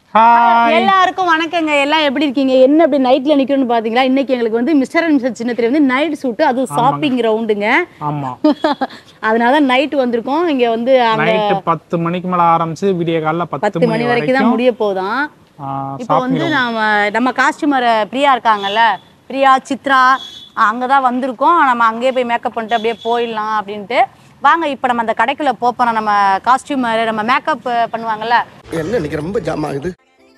Hi எல்லாருக்கும் வணக்கங்க எல்லாம் எப்படி இருக்கீங்க என்ன அப்படி நைட்ல நிக்கணும்னு பாத்தீங்களா இன்னைக்கு எங்களுக்கு வந்து மிஸ்டர் அண்ட் மிஸ்டர் சின்னத்திரி வந்து நைட் ஷூட் அது ஷாப்பிங் ரவுண்டுங்க ஆமா அதனால நைட் வந்திருக்கோம் இங்க வந்து அங்க நைட்டு பத்து மணிக்கு மேல ஆரம்பிச்சு விடிய காலைல பத்து பத்து மணி வரைக்கும் தான் முடிய போகுதாம் இப்போ வந்து நம்ம நம்ம காஸ்டியூமர் பிரியா இருக்காங்கல்ல பிரியா சித்ரா அங்கே தான் வந்திருக்கோம் நம்ம அங்கேயே போய் மேக்கப் பண்ணிட்டு அப்படியே போயிடலாம் அப்படின்ட்டு வாங்க இப்போ நம்ம அந்த கடைக்குள்ள போகிறோம் நம்ம காஸ்டியூமர் நம்ம மேக்கப் பண்ணுவாங்கல்ல என்ன இன்னைக்கு ரொம்ப ஜாம் ஆகுது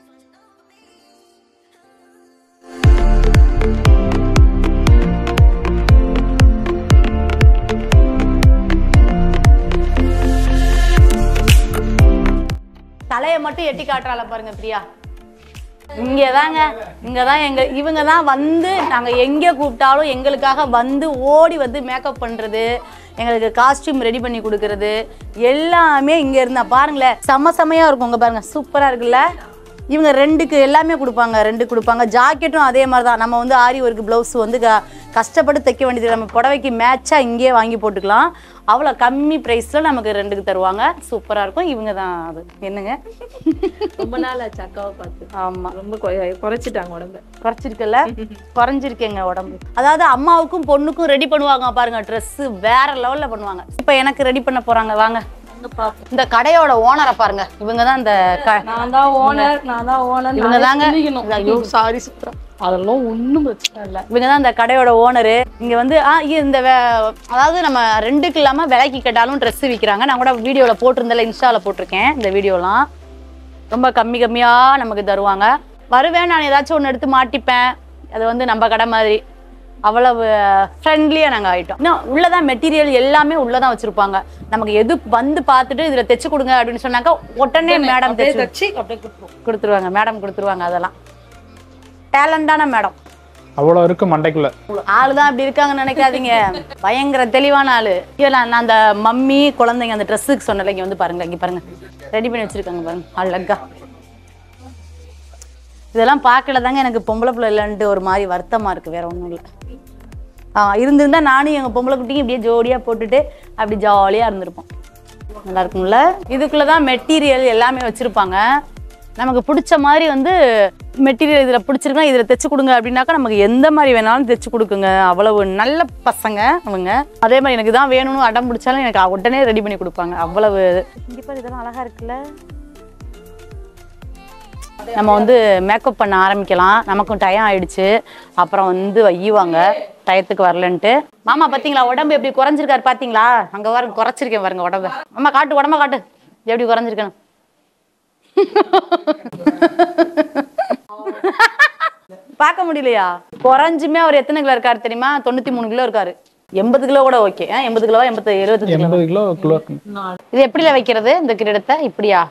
தலையை மட்டும் எட்டி காட்டுறால பாருங்க பிரியா இங்கே தாங்க இங்கே தான் எங்க இவங்க தான் வந்து நாங்கள் எங்கே கூப்பிட்டாலும் எங்களுக்காக வந்து ஓடி வந்து மேக்கப் பண்ணுறது எங்களுக்கு காஸ்டியூம் ரெடி பண்ணி கொடுக்கறது எல்லாமே இங்கே இருந்தா பாருங்களேன் செம்ம செமையாக இருக்கும் இங்கே பாருங்க சூப்பராக இருக்குல்ல இவங்க ரெண்டுக்கு எல்லாமே கொடுப்பாங்க ரெண்டு கொடுப்பாங்க ஜாக்கெட்டும் அதே மாதிரி தான் நம்ம வந்து ஆரி ஒர்க் ப்ளவுஸ் வந்து க- கஷ்டப்பட்டு தைக்க வேண்டியது நம்ம புடவைக்கு மேட்சாக இங்கேயே வாங்கி போட்டுக்கலாம் அவ்வளோ கம்மி ப்ரைஸில் நமக்கு ரெண்டுக்கு தருவாங்க சூப்பராக இருக்கும் இவங்க தான் அது என்னங்க ரொம்ப நாள் ஆச்சு அக்காவை பார்த்து ஆமாம் ரொம்ப கொ- குறைச்சிட்டாங்க உடம்ப குறைச்சிருக்குல்ல குறைஞ்சிருக்கேங்க உடம்பு அதாவது அம்மாவுக்கும் பொண்ணுக்கும் ரெடி பண்ணுவாங்க பாருங்க Dress வேற லெவல்ல பண்ணுவாங்க இப்போ எனக்கு ரெடி பண்ண போறாங்க வாங்க இந்த கடையோட ஓனரை பாருங்க இவங்க தான் இந்த க- நான் தான் ஓனர் நான் தான் ஓனர் இவங்க தாங்க ஐயோ சாரி சுப்ரா அதெல்லாம் ஒண்ணும் பிரச்சனை இல்லை இவங்க தான் இந்த கடையோட ஓனரு இங்க வந்து ஆ இ- இந்த வே- அதாவது நம்ம ரெண்டுக்கு இல்லாம விலைக்கு கேட்டாலும் Dress விற்கிறாங்க நான் கூட வீடியோல போட்டிருந்தேன்ல இன்ஸ்டால போட்டிருக்கேன் இந்த வீடியோலாம் ரொம்ப கம்மி கம்மியா நமக்கு தருவாங்க வருவேன் நான் ஏதாச்சும் ஒன்று எடுத்து மாட்டிப்பேன் அது வந்து நம்ம கடை மாதிரி அவ்வளவு ஃப்ரெண்ட்லியாக நாங்கள் ஆகிட்டோம் இன்னும் உள்ளதான் மெட்டீரியல் எல்லாமே உள்ளதான் வச்சிருப்பாங்க நமக்கு எது வந்து பார்த்துட்டு இதில் தைச்சு கொடுங்க அப்படின்னு சொன்னாக்கா உடனே மேடம் அப்படியே தைச்சு தச்சு அப்படியே கொடுத்துருவோம் கொடுத்துருவாங்க மேடம் கொடுத்துருவாங்க அதெல்லாம் டேலண்டான மேடம் அவ்வளோ இருக்கு மண்டைக்குள்ள ஆளு தான் இப்படி இருக்காங்கன்னு நினைக்காதீங்க பயங்கர தெளிவான ஆளு ஐயோ, நான் நான் அந்த மம்மி குழந்தைங்க அந்த ட்ரெஸ்ஸுக்கு சொன்னல இங்க வந்து பாருங்க இங்க பாருங்க ரெடி பண்ணி வச்சிருக்காங்க பாருங்க அழகா இதெல்லாம் பார்க்கல தாங்க எனக்கு பொம்பளை பிள்ளை இல்லைன்ட்டு ஒரு மாதிரி வருத்தமா இருக்கு வேற ஒன்றும் இல்லை ஆ இருந்திருந்தா நானும் எங்க பொம்பளை குட்டியும் இப்படியே ஜோடியா போட்டுட்டு அப்படி ஜாலியா இருந்திருப்போம் நல்லா இருக்கும்ல இதுக்குள்ள தான் மெட்டீரியல் எல்லாமே வச்சிருப்பாங்க நமக்கு பிடிச்ச மாதிரி வந்து மெட்டீரியல் இதில் பிடிச்சிருக்கா இதில் தைச்சு கொடுங்க அப்படின்னாக்கா நமக்கு எந்த மாதிரி வேணாலும் தைச்சு கொடுக்குங்க அவ்வளவு நல்ல பசங்க அவங்க அதே மாதிரி எனக்கு தான் வேணும்னு அடம் பிடிச்சாலும் எனக்கு உடனே ரெடி பண்ணி கொடுப்பாங்க அவ்வளவு இங்கே பாரு இதெல்லாம் அழகா இருக்குல்ல நம்ம வந்து மேக்கப் பண்ண ஆரம்பிக்கலாம் நமக்கும் டயம் ஆயிடுச்சு அப்புறம் வந்து வையுவாங்க டயத்துக்கு வரலன்ட்டு மாமா பாத்தீங்களா உடம்பு எப்படி குறைஞ்சிருக்காரு பாத்தீங்களா அங்க பாருங்க குறைச்சிருக்கேன் பாருங்க உடம்பு அம்மா காட்டு உடம்ப காட்டு எப்படி குறைஞ்சிருக்கணும் பார்க்க முடியலையா குறைஞ்சுமே அவர் எத்தனை கிலோ இருக்காரு தெரியுமா தொண்ணூத்தி மூணு கிலோ இருக்காரு எண்பது கிலோ கூட ஓகே எண்பது கிலோவா எண்பது எழுபது கிலோ எண்பது கிலோ கிலோ இருக்கு இது எப்படில வைக்கிறது இந்த கிரீடத்தை இப்படியா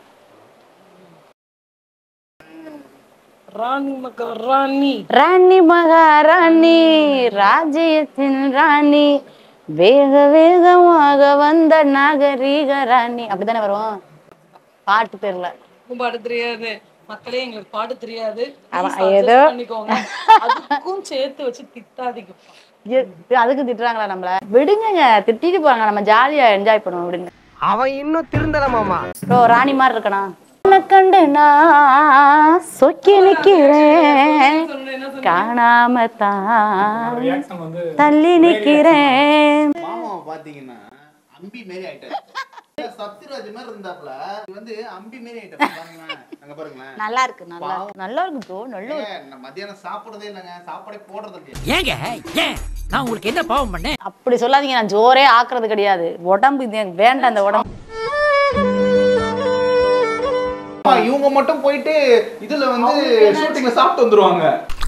ராணி மக்கா ராணி ராணி மகாராணி ராஜ்யத்தின் ராணி வேக வேகமாக வந்த நாகரீக ராணி அப்படித்தானே வரும் பாட்டு பேர்ல பாட தெரியாது மக்களே எங்களுக்கு பாட தெரியாது ஆமா, Please adjust ஏதோ. பண்ணிக்கோங்க அதுக்கும் சேர்த்து வச்சு திட்டாதீங்க ஏ, அதுக்கு திட்டுறாங்களா நம்மள விடுங்கங்க திட்டிட்டு போறாங்க நம்ம ஜாலியா என்ஜாய் பண்ணுவோம் விடுங்க அவன் இன்னும் திருந்தல மாமா ப்ரோ ராணி மாதிரி இருக்கணும் உன்னை கண்டு நான் சொக்கி நிக்கிறேன் காணாம தான் தள்ளி நிக்கிறேன் மாமாவை பாத்தீங்கன்னா அம்பி மாரி ஆயிட்டாரு சத்யராஜ் மாதிரி இருந்தாப்ல இது வந்து அம்பி மாரி ஆயிட்டாரு பாருங்களேன் அங்க பாருங்களேன் நல்லா இருக்கு நல்லா இருக்கு நல்லா இருக்கு ப்ரோ நல்ல ஏன், நான் மத்தியானம் சாப்பிடுறதே இல்லைங்க சாப்பாடே போடுறது இல்லையா ஏங்க ஏன் நான் உங்களுக்கு என்ன பாவம் பண்ணேன் அப்படி சொல்லாதீங்க நான் ஜோரே ஆக்குறது கிடையாது உடம்பு இது எனக்கு வேண்டாம் அந்த உடம்பு ஆமா, இவங்க மட்டும் போயிட்டு இதுல வந்து ஷூட்டிங்ல சாப்பிட்டு வந்துருவாங்க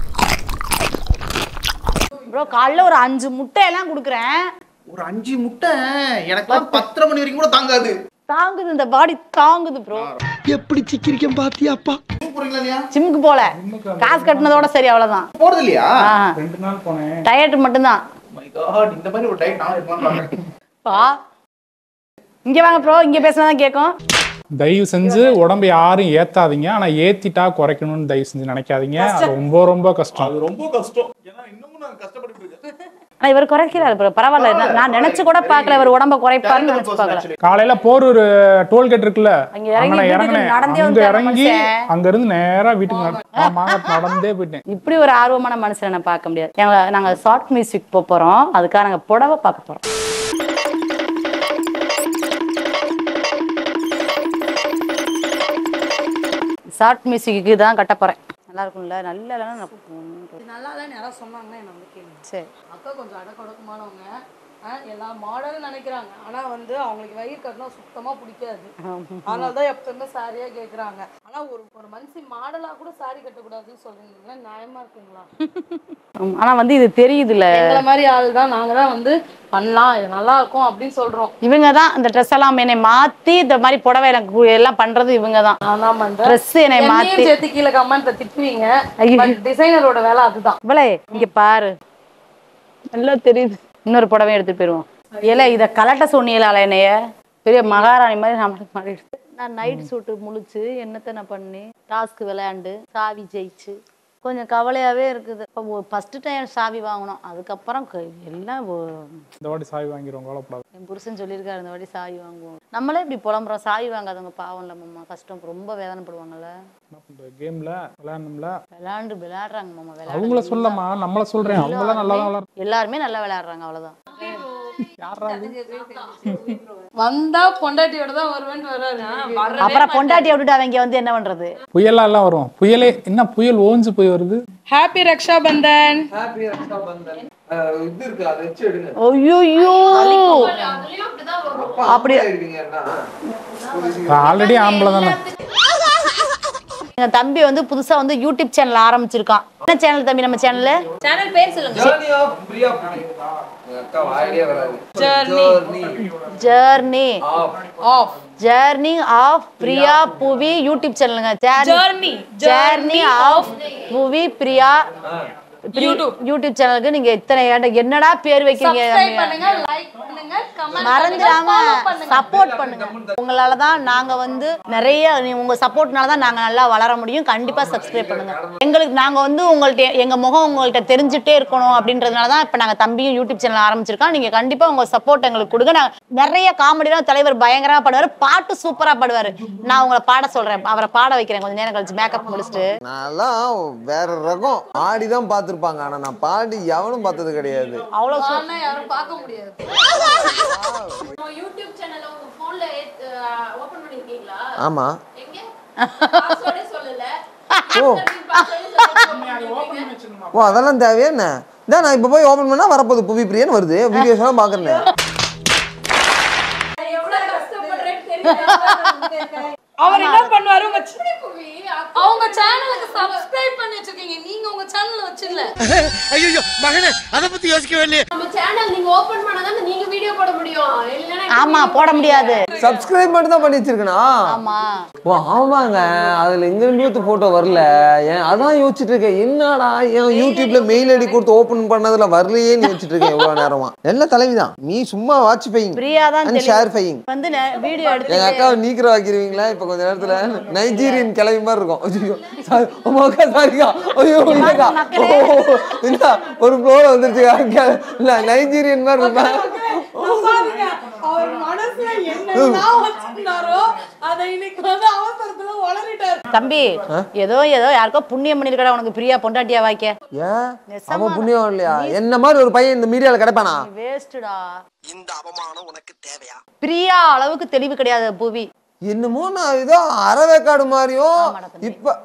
ப்ரோ காலைல ஒரு அஞ்சு முட்டை எல்லாம் கொடுக்குறேன் ஒரு அஞ்சு முட்டை எனக்கு பத்தரை மணி வரைக்கும் கூட தாங்காது தாங்குது இந்த பாடி தாங்குது ப்ரோ எப்படி சிக்கிரிக்கம் பாத்தியாப்பா போறீங்களா இல்லையா ஜிம்முக்கு போல காசு கட்டினதோட சரி அவ்வளவுதான் போறது இல்லையா ரெண்டு நாள் போனேன் டயட் மட்டும்தான் My God, இந்த மாதிரி ஒரு டைட் நான் இருப்பான்னு பா இங்க வாங்க ப்ரோ இங்க பேசினாதான் கேட்கும் தயவு செஞ்சு உடம்பு யாரும் ஏத்தாதீங்க ஆனா ஏத்திட்டா குறைக்கணும்னு தயவு செஞ்சு நினைக்காதீங்க அது ரொம்ப ரொம்ப கஷ்டம் அது ரொம்ப கஷ்டம் ஏன்னா இன்னமும் நான் கஷ்டப்பட்டு இருக்கேன் ஆனா இவர் குறைக்கிறாரு bro. பரவாயில்ல நான் நான் நினைச்சு கூட பார்க்கல இவர் உடம்ப குறைப்பாருன்னு நினைச்சு பார்க்கல காலையில போரூர் டோல்கேட் இருக்குல்ல அங்க இறங்கி அங்க நான் வீட்டுக்கு இறங்கினேன் நடந்தே அங்க வந்தாரு இறங்கி மனுஷன். அங்க இருந்து நேரா வீட்டுக்கு நட- ஆமாங்க நடந்தே போயிட்டேன் இப்படி ஒரு ஆர்வமான மனுஷனை நான் பார்க்க முடியாது எங்க நாங்க ஷார்ட் மியூசிக் போக போறோம் அதுக்காக நாங்க புடவை பார்க்க போறோம் ஷார்ட் மியூசிக்கு தான் கட்ட போறேன் நல்லா இருக்கும்ல நல்ல இல்லைன்னா நான் நல்லா இல்லைன்னு யாராவது சொன்னாங்கன்னா என்ன வந்து கேளுங்க சரி அக்கா கொஞ்சம் அடக்கொடக்கமானவங்க ஆ, எல்லா மாடலும் நினைக்கிறாங்க ஆனா வந்து அவங்களுக்கு வயிறு கட்டினா சுத்தமா பிடிக்காது அதனால தான் எப்பவுமே சாரியா கேக்குறாங்க ஆனா ஒரு ஒரு மனுஷன் மாடலா கூட சாரி கட்டக்கூடாதுன்னு சொல்றீங்களா நியாயமா இருக்குங்களா ஆமா. ஆனா வந்து இது தெரியுதுல்ல எங்களை மாதிரி ஆள் தான் நாங்க தான் வந்து பண்ணலாம் இது நல்லா இருக்கும் அப்படின்னு சொல்றோம் இவங்க தான் இந்த ட்ரெஸ் எல்லாம் என்னை மாத்தி இந்த மாதிரி புடவை எனக்கு கு- எல்லாம் பண்றது இவங்க தான் நான் தான் பண்றேன் ட்ரெஸ் என்னை மாத்தி என்னையும் சேர்த்து கீழே கமெண்ட்ல திட்டுவீங்க ஐயோ. பட் டிசைனரோட வேலை அதுதான் இவளே இங்க பாரு நல்லா தெரியுது இன்னொரு புடவை எடுத்துட்டு போயிருவோம் ஏல இத கலட்ட சொன்னீங்களால என்னைய பெரிய மகாராணி மாதிரி நம்மளுக்கு மாறிடுச்சு நான் நைட் சூட்டு முழிச்சு என்னத்த நான் பண்ணி டாஸ்க் விளையாண்டு சாவி ஜெயிச்சு கொஞ்சம் கவலையாவே இருக்குது இப்போ ஃபர்ஸ்ட் டைம் சாவி வாங்கினோம் அதுக்கப்புறம் க- எல்லாம் ஒ- இந்த வாட்டி சாவி வாங்கிடுவோம் கவலைப்படாது என் புருஷன் சொல்லியிருக்காரு இந்த வாட்டி சாவி வாங்குவோம் நம்மளே இப்படி புலம்புறோம் சாவி வாங்காதவங்க பாவம் இல்லை மாமா கஷ்டம் ரொம்ப வேதனைப்படுவாங்கல்ல என்ன பண்றது கேம்ல விளையாடணும்ல விளையாண்டு விளையாடுறாங்க மாமா விளையாடு அவங்கள சொல்லமா நம்மள சொல்றேன் அவங்களாம் நல்லா தான் விளையாடுறாங்க எல்லாருமே நல்லா விளையாடுறாங்க அவ்வளவுதான் வந்தா பொண்டாட்டியோட தான் வருவேன்னு வர்றாரு அப்புறம் பொண்டாட்டியை விட்டுட்டு அவங்க வந்து என்ன பண்றது புயலா எல்லாம் வரும் புயலே என்ன புயல் ஓஞ்சு போய் வருது ஹாப்பி ரக்ஷா பந்தன் ஹாப்பி ரக்ஷா பந்தன் அஹ் இது இருக்கு அதை வச்சு எடுங்க ஐயோ அப்படி ஆயிடுவீங்கன்னா ஆல்ரெடி ஆம்பளை தானே எங்க தம்பி வந்து புதுசா வந்து யூடியூப் சேனல் ஆரம்பிச்சிருக்கான் என்ன சேனல் தம்பி நம்ம சேனல்ல சேனல் பேர் சொல்லுங்க ஜர்னி ஆஃப் பிரியா புவி எங்க அக்கா வாயிலே வராது journey journey of of journey of Priya Buvi YouTube சேனலுங்க Journey. Journey of Buvi Priya YouTube YouTube சேனலுக்கு நீங்க இத்தனை ஏண்ட- என்னடா பேர் வைக்கிறீங்க சப்ஸ்கிரைப் பண்ணுங்க லைக் பண்ணுங்க கமெண்ட் மறந்துடாம சப்போர்ட் பண்ணுங்க உங்களால தான் நாங்க வந்து நிறைய நீ- உங்க சப்போர்ட்னால தான் நாங்க நல்லா வளர முடியும் கண்டிப்பா சப்ஸ்கிரைப் பண்ணுங்க எங்களுக்கு நாங்க வந்து உங்கள்ட்ட எங்க முகம் உங்கள்ட்ட தெரிஞ்சுட்டே இருக்கணும் அப்படின்றதுனால தான் இப்ப நாங்க தம்பியும் யூடியூப் சேனல் ஆரம்பிச்சிருக்கோம் நீங்க கண்டிப்பா உங்க சப்போர்ட் எங்களுக்கு கொடுங்க நாங்க நிறைய காமெடிலாம் தலைவர் பயங்கரமா பாடுவாரு பாட்டு சூப்பரா பாடுவாரு நான் உங்களை பாட சொல்றேன் அவரை பாட வைக்கிறேன் கொஞ்ச நேரம் கழிச்சு மேக்கப் முடிச்சுட்டு நான்லாம் வேற ரகம் ஆடி தான் பார்த்துருப்பாங்க ஆனா நான் பாடி எவனும் பார்த்தது கிடையாது அவ்வளவு சூ- ஆனா யாரும் பார்க்க முடியாது யூடியூப் சேனல் உங்க போன்ல ஓபன் பண்ணிருக்கீங்களா ஆமா எங்க பாஸ்வேர்டே சொல்லல ஓ ஓ அதெல்லாம் தேவையா என்ன இதான் நான் இப்போ போய் ஓபன் பண்ணா வரப்போகுது புவி பிரியன்னு வருது வீடியோஸ் எல்லாம் பாக்குறேன் எவ்வளவு கஷ்டப்படுறேன்னு தெரியும் அவர் என்ன பண்ணுவாரு உங்க சி- புவி, அவங்க சேனலுக்கு சப்ஸ்கிரைப் பண்ணி வச்சிருக்கீங்க நீங்க உங்க சேனல்ல வச்சிடல ஐயோ மகனே அதை பத்தி யோசிக்கவே இல்லையே நம்ம சேனல் நீங்க ஓபன் பண்ணாதான் நீங்க வீடியோ போட முடியும் இல்லனா ஆமா போட முடியாது சப்ஸ்கிரைப் மட்டும் தான் பண்ணி வச்சிருக்கனா ஆமா ஓ ஆமாங்க அதுல எங்க ரெண்டு போட்டோ வரல ஏன் அதான் யோசிச்சுட்டு இருக்கேன் என்னடா என் யூடியூப்ல மெயில் ஐடி கொடுத்து ஓபன் பண்ணதுல வரலையேன்னு யோசிச்சுட்டு இருக்கேன் எவ்வளவு நேரமா நல்ல தலைவிதான் நீ சும்மா வாட்ச் பையிங் பிரியா தான் அண்ட் தெளிவா- ஷேர் பையிங் வந்து வீடியோ எடுத்து எங்க அக்காவை நீக்கிற வைக்கிறீங்களா இப்ப கொஞ்ச நேரத்துல நைஜீரியன் கிளவி மாதிரி இருக்கும் ஐயோ சாரி உங்க அக்கா சாரிக்கா ஐயோ இல்லக்கா ஓ, இல்ல ஒரு ஃப்ளோல வந்துருச்சு இல்ல நைஜீரியன் மாதிரி இருப்பேன் அவர் மனசுல என்னெல்லாம் வச்சிருந்தாரோ அதை இன்னைக்கு வந்து அவசரத்துல வளரிட்டாரு தம்பி ஏதோ ஏதோ யாருக்கோ புண்ணியம் பண்ணிருக்கடா உனக்கு பிரியா பொண்டாட்டியா வாய்க்க ஏன் அவன் புண்ணியம் இல்லையா என்ன மாதிரி ஒரு பையன் இந்த மீடியால கிடைப்பானா வேஸ்ட்டுடா இந்த அவமானம் உனக்கு தேவையா பிரியா அளவுக்கு தெளிவு கிடையாது புவி என்னமோ நான் ஏதோ அறவேக்காடு மாதிரியும் ஆமாடா தம்பி. இப்ப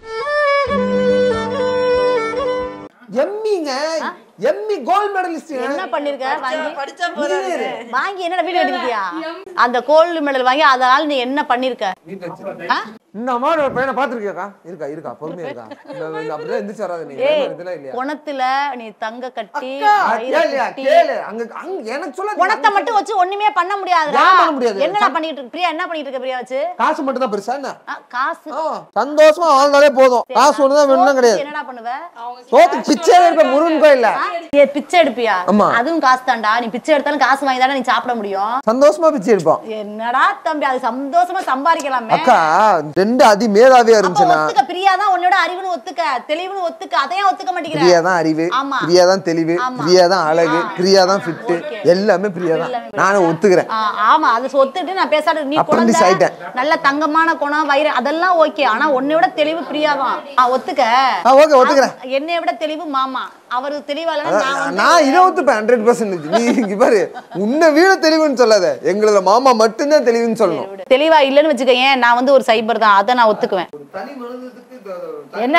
எம்மிங்க எம்மி கோல்ட் மெடலிஸ்ட் என்ன பண்ணிருக்க வாங்கி வாங்கி என்னடா வீடியோ எடுத்தியா அந்த கோல்டு மெடல் வாங்கி அதனால நீ என்ன பண்ணிருக்க ஆ? இந்த மாதிரி ஒரு பையனை பாத்திருக்கியாக்கா இருக்கா இருக்கா பொறுமையா இருக்கா இந்த- இந்த அப்படியே எந்திரிச்சு வராது நீ ஏய் இதெல்லாம் இல்லையா குணத்துல நீ தங்க கட்டி ஆ, வயிறு கேளுயா, கட்டி, கேளு அங்க அங்க எனக்கு சொல்ல குணத்தை மட்டும் வச்சு ஒண்ணுமே பண்ண முடியாதுடா ஏன் பண்ண முடியாது? என்னடா பண்ணிட்டு இருக்க பிரியா என்ன பண்ணிட்டு இருக்க பிரியா வச்சு காசு மட்டும் தான் பெருசா என்ன ஆ, காசு ஆ, சந்தோஷமா வாழ்ந்தாலே போதும் காசு ஒண்ணுதான் வேணும்னா கிடையாது என்னடா பண்ணுவ சோத்துக்கு பிச்சை இருப்ப முருகன் கோயில்ல ஏ பிச்சை எடுப்பியா ஆமா. அதுவும் காசு தான்டா நீ பிச்சை எடுத்தாலும் காசு வாங்கி தானே நீ சாப்பிட முடியும் சந்தோஷமா பிச்சை எடுப்போம் என்னடா தம்பி அது சந்தோஷமா சம்பாதிக்கலாமே அக்கா ரெண்டு அதி மேதாவியா அப்ப இருந்துச்சுன்னா ஒத்துக்க பிரியா தான் உன்னோட அறிவுன்னு ஒத்துக்க தெளிவுன்னு ஒத்துக்க அதையும் ஒத்துக்க மாட்டேங்கிற பிரியா தான் அறிவு ஆமா. பிரியா தான் தெளிவு ஆமா. பிரியா தான் அழகு பிரியா தான் ஃபிட்டு எல்லாமே பிரியா தான் நானும் ஒத்துக்கிறேன் ஆ, ஆமா அது ஒத்துட்டு நான் பேசாத நீ Apprentice குழந்தை ஆயிட்டேன். நல்ல தங்கமான குணம் வயிறு அதெல்லாம் ஓகே ஆனா உன்னை விட தெளிவு பிரியாதான் ஆ, ஒத்துக்க ஆ ஓகே ஒத்துக்கிறேன் என்னை விட தெளிவு மாமா அவரு தெளிவா இல்லைன்னா நான் அதான், வந்து நான் இதை ஒத்துப்பேன் ஹண்ட்ரட் பர்சன்டேஜ் நீ இங்க பாரு உன்னை வீட தெளிவுன்னு சொல்லாத எங்களோட மாமா மட்டும்தான் தெளிவுன்னு சொல்லணும் தெளிவா இல்லைன்னு வச்சுக்கோங்க நான் வந்து ஒரு சைபர் தான் அதை நான் ஒத்துக்குவேன் தனி மனிதத்துக்கு என்ன?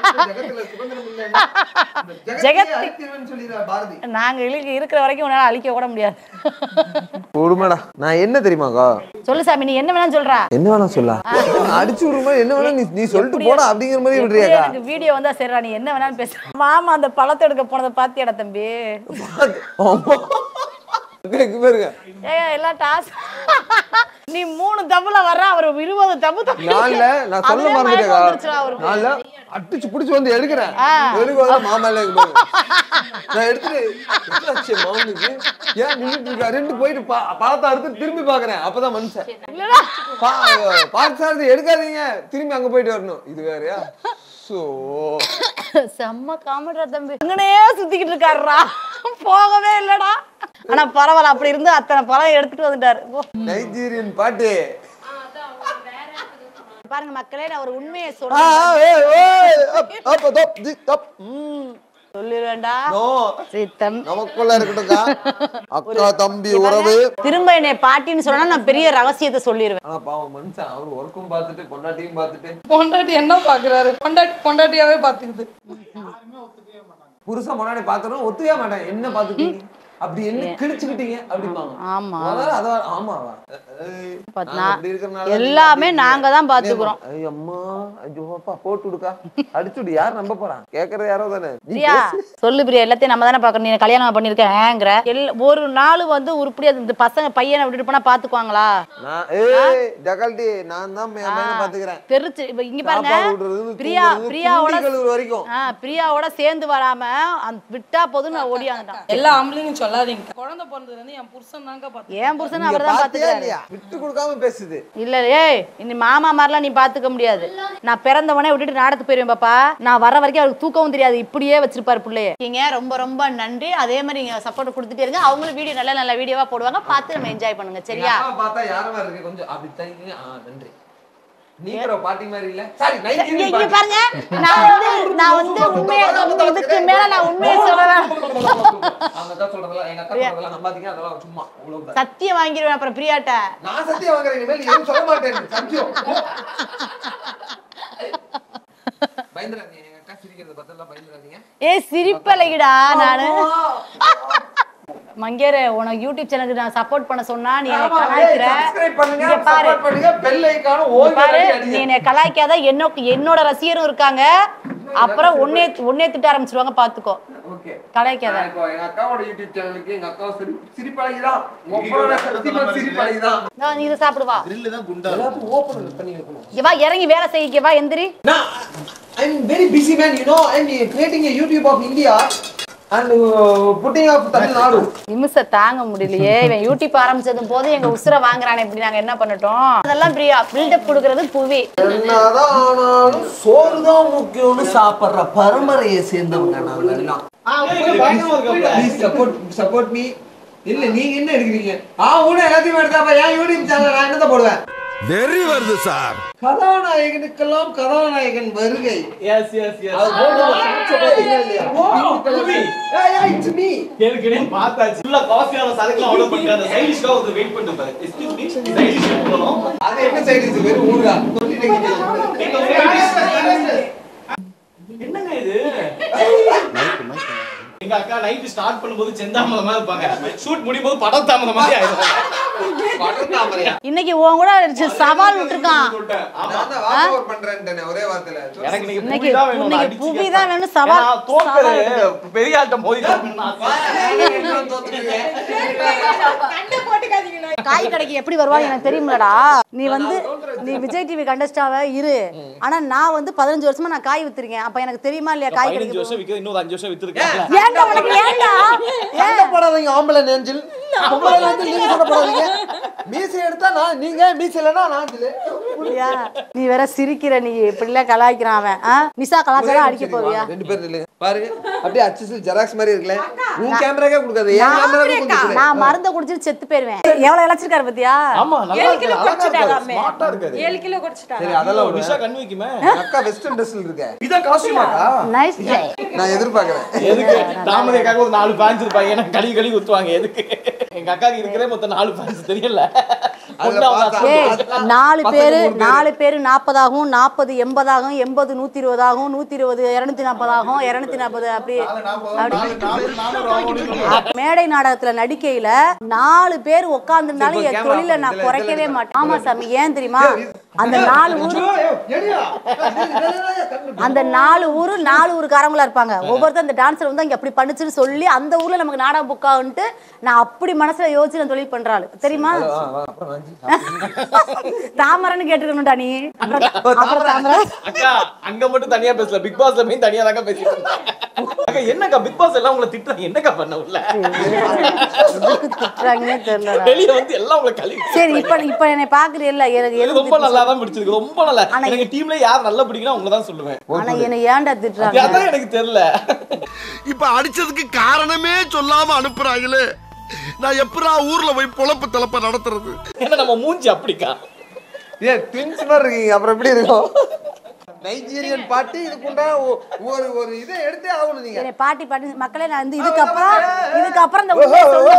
ஜெகத் பாரதி நாங்க இழுக்க இருக்கிற வரைக்கும் உன்னால அழிக்க கூட முடியாது கொடுமடா நான் என்ன தெரியுமாக்கா சொல்லு சாமி நீ என்ன வேணாலும் சொல்ற என்ன வேணா சொல்ல அடிச்சு விடுமா என்ன வேணா நீ நீ சொல்லிட்டு போடா அப்படிங்கிற மாதிரி இப்படியே விடுறியாக்கா எனக்கு வீடியோ வந்தா சரிடா நீ என்ன வேணாலும் பேசு மாமா அந்த பழத்தை எடுக்க போனதை பாத்தியாடா தம்பி ஆமா. இங்க பாருங்க ஏங்க எல்லாம் டாஸ் நீ மூணு தப்புல வர்ற அவர் இருபது தப்பு தப்பு நான்ல நான் சொல்ல அதுவே மயக்கம் வந்துருச்சுடா மறந்துட்டேக்கா அவருக்கு. நான்ல அடிச்சு புடிச்சு வந்து எடுக்கிறேன் ஆ. எடுக்க வந்து மாமா இல்ல இங்க பாருங்க. நான் எடுத்துட்டு என்னாச்சு மாமனுக்கு ஏன் நின்னுட்டு இருக்கா ரெண்டு போயிட்டு பா- பழத்தை அறுத்து திரும்பி பாக்குறேன் அப்பதான் மனுஷன் இல்லடா பா- பார்த்து சார் எடுக்காதீங்க திரும்பி அங்க போயிட்டு வரணும் இது வேறயா சோ செம்ம காமெடிடா தம்பி அங்கனே சுத்திக்கிட்டு இருக்காருடா போகவே இல்லடா ஆனா பரவாயில்ல அப்படி இருந்து அத்தனை பழம் எடுத்துட்டு வந்துட்டாரு போ. நைஜீரியன் பாட்டு பாருங்க மக்களே நான் ஒரு உண்மையை ஆ, சொல்றேன் ஏய், ஏய், அப், அப், அதப், தி, தப். ம். சொல்லிடுவேன்டா நோ சித்தம் நமக்குள்ள இருக்கட்டும்க்கா அக்கா தம்பி உறவு திரும்ப என்னை பாட்டின்னு சொன்னா நான் பெரிய ரகசியத்தை சொல்லிடுவேன் ஆனா பாவம் மனுஷன் அவர் ஒர்க்கும் பார்த்துட்டு பொண்டாட்டியும் பார்த்துட்டு பொண்டாட்டி என்ன பாக்குறாரு பொண்டாட்டி பொண்டாட்டியாவே பாத்துக்குது புருஷன் முன்னாடி பார்த்தோம் ஒத்துக்கவே மாட்டேன் என்ன பார்த்துட்டீங்க அப்படி என்ன கிழிச்சுக்கிட்டீங்க அப்படிம்பாங்க ஆமா முதல்ல அத ஆமாவா ஏய், பாத்து நாங்க நான் அப்படி இருக்கறனால எல்லாமே நீங்க நாங்க தான் பாத்துக்கிறோம். ஐயோ அம்மா ஐயோ அப்பா போட்டு விடுக்கா அடிச்சு விடு யார் நம்ப போறான் கேக்குறது யாரோ தானே நீ பிரியா சொல்லு பிரியா எல்லாத்தையும் நம்ம தானே பாக்கணும் நீ கல்யாணம் பண்ணிருக்கேங்கிற எல் ஒரு நாள் வந்து உருப்படியா இந்த பசங்க பையனை விட்டுட்டு போனா பாத்துக்குவாங்களா நான் ஏய் டகல்டி நான் தான் என் பையனை பாத்துக்கிறேன் தெரிச்சு இப்ப இங்க பாருங்க சாப்பாடு விடுறது பிரியா பிரியாவோட கழுவுற வரைக்கும் ஆ, பிரியாவோட சேர்ந்து வராம அந்த விட்டா போதும் நான் ஓடியாந்துட்டான் எல்லா ஆம்பளைங்க சொல்லாதீங்க குழந்தை பிறந்ததுல இருந்து என் புருஷன் தாங்க பாத்து என் புருஷன் நீங்க அவர் தான் பாத்தியா பாத்துக்கிறாரு இல்லையா விட்டு கொடுக்காம பேசுது இல்ல ஏய் இனி மாமா மாதிரிலாம் நீ பாத்துக்க முடியாது நான் பிறந்தவனே விட்டுட்டு நாடத்துக்கு போயிருவேன் பாப்பா நான் வர வரைக்கும் அவருக்கு தூக்கவும் தெரியாது இப்படியே வச்சிருப்பாரு பிள்ளைய நீங்க ரொம்ப ரொம்ப நன்றி அதே மாதிரி நீங்க சப்போர்ட் கொடுத்துட்டே இருங்க அவங்களும் வீடியோ நல்ல நல்ல வீடியோவா போடுவாங்க பார்த்து நம்ம என்ஜாய் பண்ணுங்க சரியா எங்க அப்பாவை பார்த்தா யார மாதிரி இருக்கு கொஞ்சம் அப்படி தங்கிங்க ஆ நன்றி நீக்கிற பாட்டி மாதிரி இல்ல சாரி இங்க இங்க பாருங்க நான் வந்து நான் வந்து உண்மையை இதுக்கு மேல நான் உண்மையை சொல்றேன் அவங்க அக்கா சொல்றதெல்லாம் எங்க அக்கா சொல்றதெல்லாம் நம்பாதீங்க அதெல்லாம் சும்மா அவ்வளவுதான் சத்தியம் வாங்கிடுவேன் அப்புறம் பிரியாட்ட நான் சத்தியம் வாங்குறேன் இனிமேல் எதுவும் சொல்ல மாட்டேன் சத்தியம் பயந்துடாதீங்க எங்க அக்கா சிரிக்கிறத பார்த்தெல்லாம் பயந்துடாதீங்க ஏ சிரிப்பலைடா நானு மங்கேரு உனக்கு யூடியூப் சேனலுக்கு நான் சப்போர்ட் பண்ண சொன்னா நீ என்னை கலாய்க்கிற சப்ஸ்கிரைப் பண்ணுங்க இங்க பாரு சப்போர்ட் பண்ணுங்க பெல் ஐகானும் இங்க ஓங்கி பாரு அடி நீ அடிங்க என்னை கலாய்க்காத என்னோட என்னோட ரசிகரும் இருக்காங்க அப்புறம் உன்னே உன்னே திட்ட ஆரம்பிச்சிருவாங்க பாத்துக்கோ ஓகே கலாய்க்காத நான் இப்போ எங்க அக்காவோட யூடியூப் சேனலுக்கு எங்க அக்கா சிரி சிரிப்பழகிதான் ஒவ்வொரு சத்தியமா சிரிப்பழகிதான் நான் நீ இதை சாப்பிடுவா கிரில்லு தான் குண்டா எல்லாத்தையும் ஓபன் பண்ணி வைக்கணும் இங்க வா இறங்கி வேலை செய்ய வா எந்திரி Now, I'm very busy man, you know, I'm creating a YouTube of India and uh, putting up Tamil Nadu. நிமிஷ தாங்க முடியலையே இவன் யூடியூப் ஆரம்பிச்சதும் போது எங்க உசுர வாங்குறானே இப்படி நாங்க என்ன பண்ணட்டும் அதெல்லாம் பிரியா பில்டப் கொடுக்கறது புவி என்னதான் ஆனாலும் சோறு தான் முக்கியம்னு சாப்பிடுற பரம்பரையை சேர்ந்தவங்க நாங்க எல்லாம் ப்ளீஸ் சப்போர்ட் சப்போர்ட் மீ இல்ல நீங்க என்ன எடுக்கிறீங்க ஆ கூட எல்லாத்தையும் எடுத்தாப்ப ஏன் யூடியூப் சேனல் நான் என்னத்த போடுவேன் வெறி வருது சார் கதாநாயகனுக்கெல்லாம் கதாநாயகன் வருகை எஸ் எஸ் எஸ் அது போட்டு ஒரு picture பாத்தீங்களா இல்லையா? Yeah, yeah, it's me. ஏற்கனவே பார்த்தாச்சு ஃபுல்லா காஃபியான சரக்குலாம் ஆர்டர் பண்ணிட்டு அந்த சைட் டிஷ்க்காக வந்து வெயிட் பண்ணிட்டு பாரு எக்ஸ்கியூஸ் மீ சைட் டிஷ் போகணும் அது என்ன சைடு இது வெறும் ஊறுகாய் சொல்லிட்டீங்க எங்க side dish. என்னங்க இது எங்க அக்கா நைட் ஸ்டார்ட் பண்ணும்போது செந்தாமரை மாதிரி இருப்பாங்க ஷூட் முடியும் போது படம் தாமரை மாதிரி ஆயிடும் படத்தாமரையா இன்னைக்கு உன் கூட சவால் விட்டுருக்கான் சொல்லிட்டேன். ஆமா. நான் தான் walk over பண்றேன்ட்டேனே ஒரே வார்த்தையில எனக்கு இன்னைக்கு இன்னைக்கு புவி தான் வேணும் நான் இன்னைக்கு புவி அடிச்சு தான் வேணும் சவால் ஏன்னா தோக்கரு சவால் பெரிய ஆள்கிட்ட மோதிட்டோம்னு நான் காய் கடைக்கு எப்படி வருவான்னு எனக்கு தெரியுமிலடா நீ வந்து நீ விஜய் டிவி கண்டஸ்டாவ இரு ஆனா நான் வந்து பதினஞ்சு வருஷமா நான் காய் வித்துருக்கேன் அப்ப எனக்கு தெரியுமா இல்லையா காய் பதினஞ்சு கடைக்கு வருஷம் விற்கிறது இன்னொரு அஞ்சு வருஷம் வித்துருக்காங்க ஏன்டா உனக்கு ஏன்டா சண்டை போடாதீங்க ஆம்பளை நெஞ்சில் பொம்பளை நெஞ்சில் நீங்க சண்டை போடாதீங்க மீசை எடுத்தா நான் நீங்க மீசை இல்லைன்னா நான் இதுல. அப்படியா? நீ வேற சிரிக்கிற நீ இப்படிலாம் கலாய்க்கிறான் அவன் ஆ? நிசா கலாச்சாரம் அடிக்க போவியா ரெண்டு பேரும் இல்லைங்க பாருங்க அப்படியே அச்சு ஜெராக்ஸ் மாதிரி இருக்குல்ல உன் கேமராக்கே கொடுக்காது என் கேமராவே கொஞ்சம் கொடு. நான் மருந்தை குடிச்சிட்டு செத்து போயிருவேன் எவ்வளவு இழைச்சிருக்காரு பத்தியா ஆமா நல்லா ஏழு இருக்கு கிலோ அழகா இருக்காரு குறைச்சிட்டாராமே. ஸ்மார்ட்டா இருக்காரு ஏழு கிலோ குறைச்சிட்டாங்க சரி அதெல்லாம் ஒரு நிஷா கண் வைக்குமே என் அக்கா வெஸ்டர்ன் ட்ரெஸ்ல இருக்க இதான் காஸ்டியூமாக்கா நைஸ் டே நான் எதிர்பார்க்கறேன் எதுக்கு தாமரைக்காக ஒரு நாலு ஃபேன்ஸ் இருப்பாங்க எனக்கு கழுவி கழுவி ஊத்துவாங்க எதுக்கு எங்க அக்காக்கு இருக்கிறே மொத்தம் நாலு ஃபேன்ஸ் தெரியல அதுல பார்த்தா- ஏய் நாலு பசங்க பேரு மூணு பேரு. நாலு பேரு நாற்பதாகும் நாற்பது எண்பதாகும் எண்பது நூத்தி இருபதாகும் நூத்தி இருபது இருநூத்தி நாற்பதாகும் இருநூத்தி நாற்பது அப்படி அப்படி. மேடை நாடகத்துல நடிக்கையில நாலு பேர் உட்காந்துருந்தாலும் சரி, என் இப்ப தொழில நான் camera குறைக்கவே இதுல மாட்டேன் ஆமா சாமி ஏன் தெரியுமா அந்த நாலு ஊரு அந்த நாலு ஊரு நாலு ஊருக்காரங்களா இருப்பாங்க ஒவ்வொருத்தர் அந்த டான்ஸர் வந்து அங்க அப்படி பண்ணுச்சுன்னு சொல்லி அந்த ஊர்ல நமக்கு நாடகம் புக் ஆகுன்ட்டு நான் அப்படி மனசுல யோசிச்சு நான் தொழில் பண்றாள் தெரியுமா ஆ, வா, அப்புறம் வாங்கி. தாமரன்னு கேட்டுக்கணும்டா நீ அப்புறம் அப்புறம் தாமரை அக்கா அங்க மட்டும் தனியா பேசல பிக் பாஸ்ல போய் தனியா தாங்க பேசிட்டு இருந்தாங்க அக்கா என்னக்கா பிக் பாஸ் எல்லாம் உங்களை திட்டுறாங்க என்னக்கா பண்ண உள்ள எதுக்கு திட்டுறாங்கன்னே தெரியலடா வெளிய வந்து எல்லாம் உங்களை கழுவி சரி இப்ப இப்ப என்னை பாக்குறீல்ல எனக்கு எனக்கு எதுக்கு ரொம்ப திட்டு நல்லா தான் பிடிச்சிருக்கு ரொம்ப நல்லா ஆனா எனக்கு டீம்ல யார் நல்லா பிடிக்கணும் அவங்கள தான் சொல்லுவேன் ஆனா என்னை ஏன்டா திட்டுறாங்க அதான் எனக்கு தெரியல இப்ப அடிச்சதுக்கு காரணமே சொல்லாம அனுப்புறாங்களே நான் எப்படா ஊர்ல போய் பொழப்பு தலப்ப நடத்துறது ஏன்னா நம்ம மூஞ்சி அப்படிக்கா ஏன் ட்வின்ஸ் மாதிரி இருக்கீங்க அப்புறம் எப்படி இருக்கும் நைஜீரியன் பாட்டி இதுக்குண்டா ஒரு ஒரு இதை எடுத்தே ஆகணும் நீங்க என்னை பாட்டி பாட்டி மக்களே நான் வந்து இதுக்கப்புறம் இதுக்கப்புறம் இந்த உண்மையை சொல்லு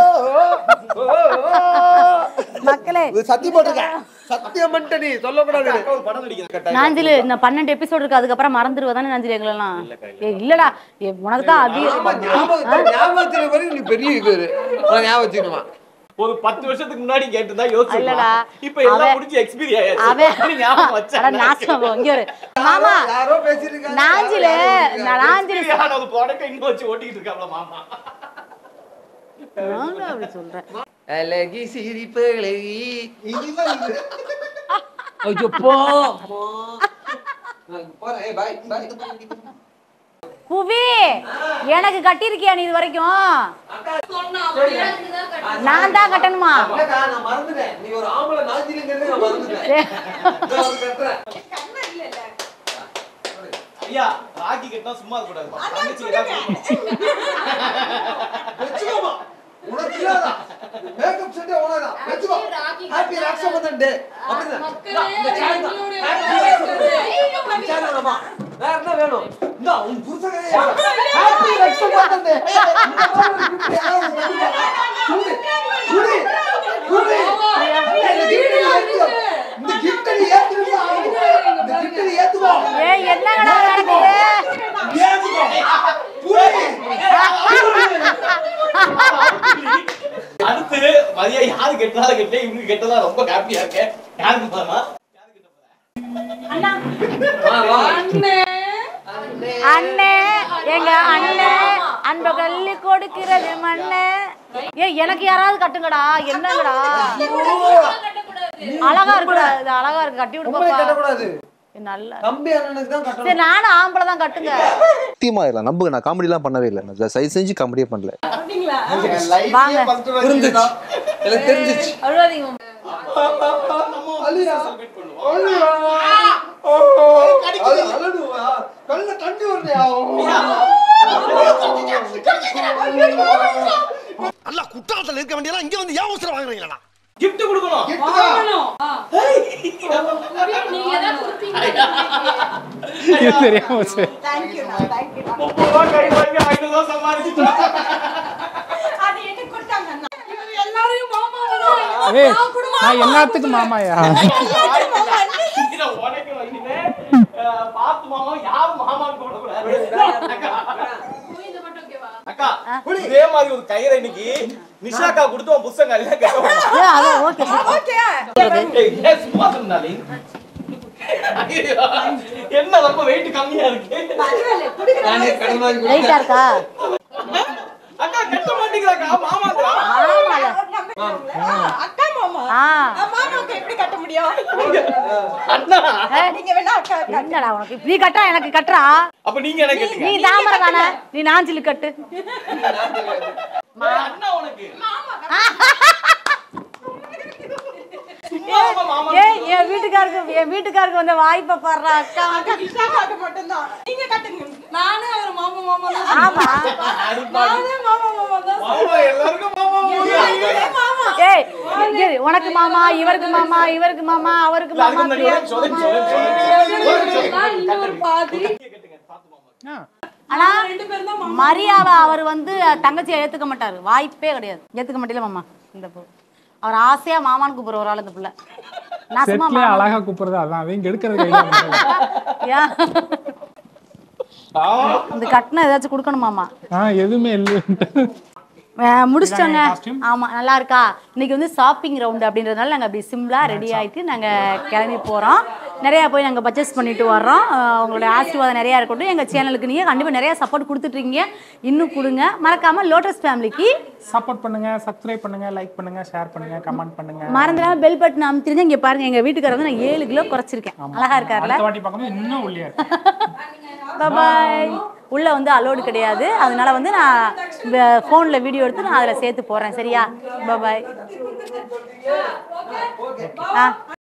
மக்களே இது சத்தியம் போட்டிருக்கேன் சத்தியம் பண்ணிட்ட நீ சொல்லக்கூடாது ஒரு படம் நடிக்கிறேன் நாஞ்சிலு இந்த பன்னெண்டு எபிசோடு இருக்கு அதுக்கப்புறம் மறந்துடுவா தானே நாஞ்சிலு எங்களெல்லாம் ஏ இல்லடா ஏ, உனக்கு தான் ஆமா, அதிக ஞாபகம் ஞாபகம் வச்சிருக்க வரைக்கும் நீ பெரிய இது உனக்கு ஞாபகம் வச்சுக்கணுமா ஒரு பத்து வருஷத்துக்கு முன்னாடி கேட்டுதான் யோசிச்சு இல்லடா, இப்ப எல்லாம் அவன்- முடிஞ்சு எக்ஸ்பீரியன்ஸ் அவன் ஞாபகம் அட வச்சேன் நாசம் போ, இங்க இரு. மாமா யாரோ பேசிட்டு இருக்காங்க நாஞ்சிலு நான் நாஞ்சிலு experience ஆன ப்ராடக்ட் இன்னும் வச்சு ஓட்டிட்டு இருக்காப்ல மாமா நானும் அப்படி சொல்றேன் அழகி சிரிப்புகளை ஐயோ போறேன் ஏய் பாய் பாய் புவி எனக்கு கட்டியிருக்கியா நீ இது வரைக்கும் நான் தான் கட்டணுமா இல்லக்கா, நான் மறந்துட்டேன் நீ ஒரு ஆம்பளை நாஞ்சிலிங்கிறதே நான் மறந்துட்டேன் இதோ வந்து கட்டுறேன். ஐயா ராக்கி கட்டினா சும்மா இருக்க கூடாது தங்கச்சி ஏதாவது சொல்லணும். வச்சுக்கோமா. உனக்கு இல்லாதா? makeup set ஏ உனக்குதான். வச்சுக்கோ. Happy Rakshabandhan day. அப்படிதான். இந்தா, இந்த chair தான். Happy Rakshabandhan day. இந்த chair வேணுமா? வேற என்ன வேணும்? இந்தா, உன் புருஷனே. Happy Rakshabandhan day. இந்த மாதிரி ஒரு gift ஏதாவது ஒண்ணு வச்சுக்கோ. குடு. குடு. குடு. இந்த gift நீ ஏத்துக்கோ. இந்த gift நீ ஏத்துக்கிட்டு தான் ஆகணும். இந்த gift நீ ஏத்துக்கோ. ஏய் என்னங்கடா நடக்குது ஏத்துக்கோ. குடு. அடுத்து மதியா யாரு கெட்டாலும் கெட்டே இவங்க கெட்டதா ரொம்ப ஹாப்பியா இருக்கேன் யாருக்கு போறமா வா, வா. அண்ணே எங்க அண்ணே அன்ப கள்ளி கொடுக்கிறது மண்ணே ஏய் எனக்கு யாராவது கட்டுங்கடா என்னங்கடா அழகா இருக்குடா இது அழகா இருக்கு கட்டி விடு பொம்பளை பாப்பா கட்டக்கூடாது நல்லா தம்பி அண்ணனுக்கு தான் கட்டணும் சரி நானும் ஆம்பளை தான் கட்டுங்க சத்தியமா இல்ல நம்புங்க நான் காமெடிலாம் பண்ணவே இல்லை நான் சைஸ் செஞ்சு காமெடியே பண்ணல வாங்க. புரிஞ்சிச்சு எனக்கு தெரிஞ்சிச்சு அழுவாதீங்க அழியா அழியா அது அழடுவா கல்ல தண்ணி வரலையா அல்ல குற்றாலத்துல இருக்க வேண்டியதெல்லாம் இங்க வந்து ஏன் அவசரம் வாங்குறீங்களா gift கொடுக்கணும் நீங்க தான் கொடுப்பீங்க இது தெரியாம போச்சு முப்பது ரூபா கை வாங்கி ஐநூறு ரூபா சம்பாதிச்சுட்டோம் எல்லாரையும் மாமாவை தான் ஏய் நான் எல்லாத்துக்கும் மாமாயா இதை உடைக்கணும் இனிமே அஹ், பார்த்து மாமா யாரும் மாமான்னு கூப்பிடக்கூடாது அக்கா இது மட்டும் ஓகேவா அக்கா இதே மாதிரி ஒரு கயிறை இன்னைக்கு நிஷாக்கா கொடுத்து உன் புஸ்தகம் எல்லாம் கட்டணும் ஏ அதான் ஓகே ஏய், ஏன் சும்மா சொன்னாலே ஐயோ, என்ன ரொம்ப வெயிட் கம்மியா இருக்கு நானே கடன் வாங்கி லைட்டா இருக்கா அக்கா கட்ட மாட்டேங்கிறாக்கா மாமாங்கிறா ஆமால ஆ எப்படி கட்ட முடியும் நீங்க வேணா என்னடா உனக்கு நீ கட்டா எனக்கு கட்டுறா அப்ப நீங்க எனக்கு நீ கட்டுங்க. தாமரை தானே நீ நாஞ்சிலு கட்டு அண்ணா உனக்கு ஏய் என் வீட்டுக்காருக்கு என் வீட்டுக்காருக்கு வந்த வாய்ப்பை பாடுறா அக்கா இஷ்டாக்காக மட்டும்தான் நீங்க கட்டுங்க நானே அவர் மாமா மாமா தான் ஆமா நானே மாமா மாமா தான் மாமா எல்லாருக்கும் மாமா ஏய் இரு, உனக்கு மாமா இவருக்கு மாமா இவருக்கு மாமா அவருக்கு மாமா அதுக்கு பிரியாக்கு சொல்லுங்க மாமா. சொல்லுங்க சொல்லுங்க நான் இன்னொரு பாதி ஆனா ரெண்டு பேரும் தான் மரியாதை அவர் வந்து தங்கச்சியை ஏத்துக்க மாட்டாரு வாய்ப்பே கிடையாது ஏத்துக்க மாட்டேல மாமா இந்த பொ- அவர் ஆசையா மாமான்னு கூப்பிடுற ஒரு ஆள் இந்த புள்ள நான் சும்மா செட்லயே மாமா அழகா கூப்பிடுறது அதான் அதையும் கெடுக்கிறது கையில பண்றது. ஏன்? இந்த கட்டின ஏதாச்சும் கொடுக்கணுமாமா ஆ எதுவுமே இல்லை அஹ் முடிச்சிட்டோங்க இதாங்க costume? ஆமா நல்லா இருக்கா இன்னைக்கு வந்து ஷாப்பிங் ரவுண்டு அப்படின்றதுனால நாங்கள் அப்படி சிம்பிளா ரெடி ஆயிட்டு நாங்க கிளம்பி போறோம் நிறைய போய் நாங்க பர்ச்சேஸ் பண்ணிட்டு வர்றோம் அஹ் உங்களுடைய ஆசீர்வாதம் நிறைய இருக்கட்டும் எங்க சேனலுக்கு நீங்க கண்டிப்பா நிறைய சப்போர்ட் கொடுத்துட்டு இருக்கீங்க இன்னும் கொடுங்க மறக்காம லோட்டஸ் ஃபேமிலிக்கு சப்போர்ட் பண்ணுங்க சப்ஸ்கிரைப் பண்ணுங்க லைக் பண்ணுங்க ஷேர் பண்ணுங்க கமெண்ட் பண்ணுங்க மறந்துடாம பெல் பட்டன் அமுத்திருங்க இங்க பாருங்க எங்க வீட்டுக்காரர் வந்து நான் ஏழு கிலோ குறைச்சிருக்கேன் அழகா இருக்காருல்ல அடுத்த வாட்டி பார்க்கும்போது இன்னும் ஒல்லியா இருக்கு பாய் உள்ள வந்து அலோடு கிடையாது அதனால வந்து நான் ஃபோனில் வீடியோ எடுத்து நான் அதில் சேர்த்து போடுறேன் சரியா பாய் ஆ